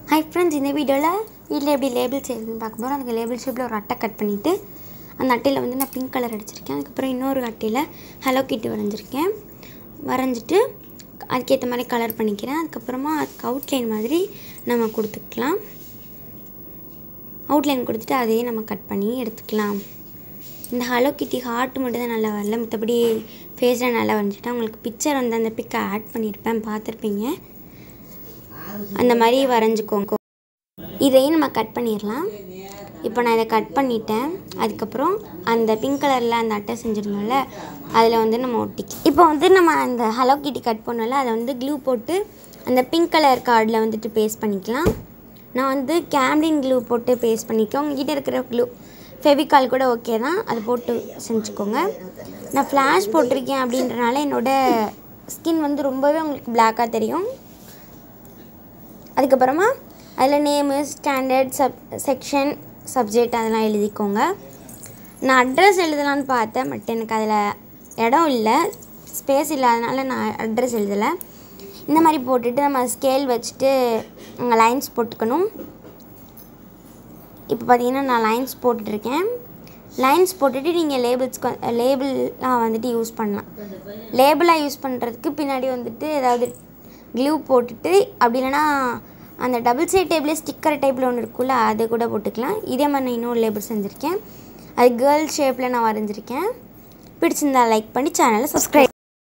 hi friends இந்த வீடியோவில் வீட்டில் எப்படி லேபிள் செய்யுதுன்னு பார்க்க போகிறோம் அதுக்கு லேபிள் ஷேப்பில் ஒரு அட்டை கட் பண்ணிவிட்டு அந்த அட்டையில் வந்து நான் பிங்க் கலர் அடிச்சிருக்கேன் அதுக்கப்புறம் இன்னொரு அட்டையில் ஹலோ கிட்டி வரைஞ்சிருக்கேன் வரைஞ்சிட்டு அதுக்கேற்ற மாதிரி கலர் பண்ணிக்கிறேன் அதுக்கப்புறமா அதுக்கு அவுட்லைன் மாதிரி நம்ம கொடுத்துக்கலாம் அவுட்லைன் கொடுத்துட்டு அதையே நம்ம கட் பண்ணி எடுத்துக்கலாம் இந்த ஹலோ கிட்டி ஹார்ட் மட்டும் தான் நல்லா வரல மற்றபடி ஃபேஸில் நல்லா வரைஞ்சிட்டேன் உங்களுக்கு பிக்சர் வந்து அந்த பிக்கை ஆட் பண்ணியிருப்பேன் பார்த்துருப்பீங்க அந்த மாதிரி வரைஞ்சிக்கோங்க இதையும் நம்ம கட் பண்ணிடலாம் இப்போ நான் இதை கட் பண்ணிட்டேன் அதுக்கப்புறம் அந்த பிங்க் கலரில் அந்த அட்டை செஞ்சுருந்தோம்ல அதில் வந்து நம்ம ஒட்டிக்கலாம் இப்போ வந்து நம்ம அந்த ஹலோ கிட்டி கட் பண்ணோம்ல அதை வந்து க்ளூ போட்டு அந்த பிங்க் கலர் கார்டில் வந்துட்டு பேஸ்ட் பண்ணிக்கலாம் நான் வந்து கேம்லின் க்ளூ போட்டு பேஸ்ட் பண்ணிக்கேன் உங்ககிட்ட இருக்கிற க்ளூ ஃபெவிகால் கூட ஓகே தான் அது போட்டு செஞ்சுக்கோங்க நான் ஃப்ளாஷ் போட்டிருக்கேன் அப்படின்றனால என்னோடய ஸ்கின் வந்து ரொம்பவே உங்களுக்கு பிளாக்காக தெரியும் அதுக்கப்புறமா அதில் name standard sub section subject அதெல்லாம் எழுதிக்கோங்க நான் அட்ரஸ் எழுதலான்னு பார்த்தேன் பட் எனக்கு அதில் இடம் இல்லை ஸ்பேஸ் இல்லாதனால நான் அட்ரஸ் எழுதலை இந்த மாதிரி போட்டுட்டு நம்ம ஸ்கேல் வச்சுட்டு அங்கே லைன்ஸ் போட்டுக்கணும் இப்போ பார்த்தீங்கன்னா நான் லைன்ஸ் போட்டுட்ருக்கேன் லைன்ஸ் போட்டுட்டு நீங்கள் லேபிள்ஸ்க்கு லேபிள்லாம் வந்துட்டு யூஸ் பண்ணலாம் லேபிளாக யூஸ் பண்ணுறதுக்கு பின்னாடி வந்துட்டு ஏதாவது க்ளூ போட்டுட்டு அப்படி இல்லைன்னா அந்த டபுள் சைட் டேபிளே ஸ்டிக்கர் டைப்பில் ஒன்று இருக்குல்ல அது கூட போட்டுக்கலாம் இதே மாதிரி நான் இன்னொரு லேபிள் செஞ்சுருக்கேன் அது கேர்ள் ஷேப்பில் நான் வரைஞ்சிருக்கேன் பிடிச்சிருந்தா லைக் பண்ணி சேனலை சப்ஸ்கிரைப்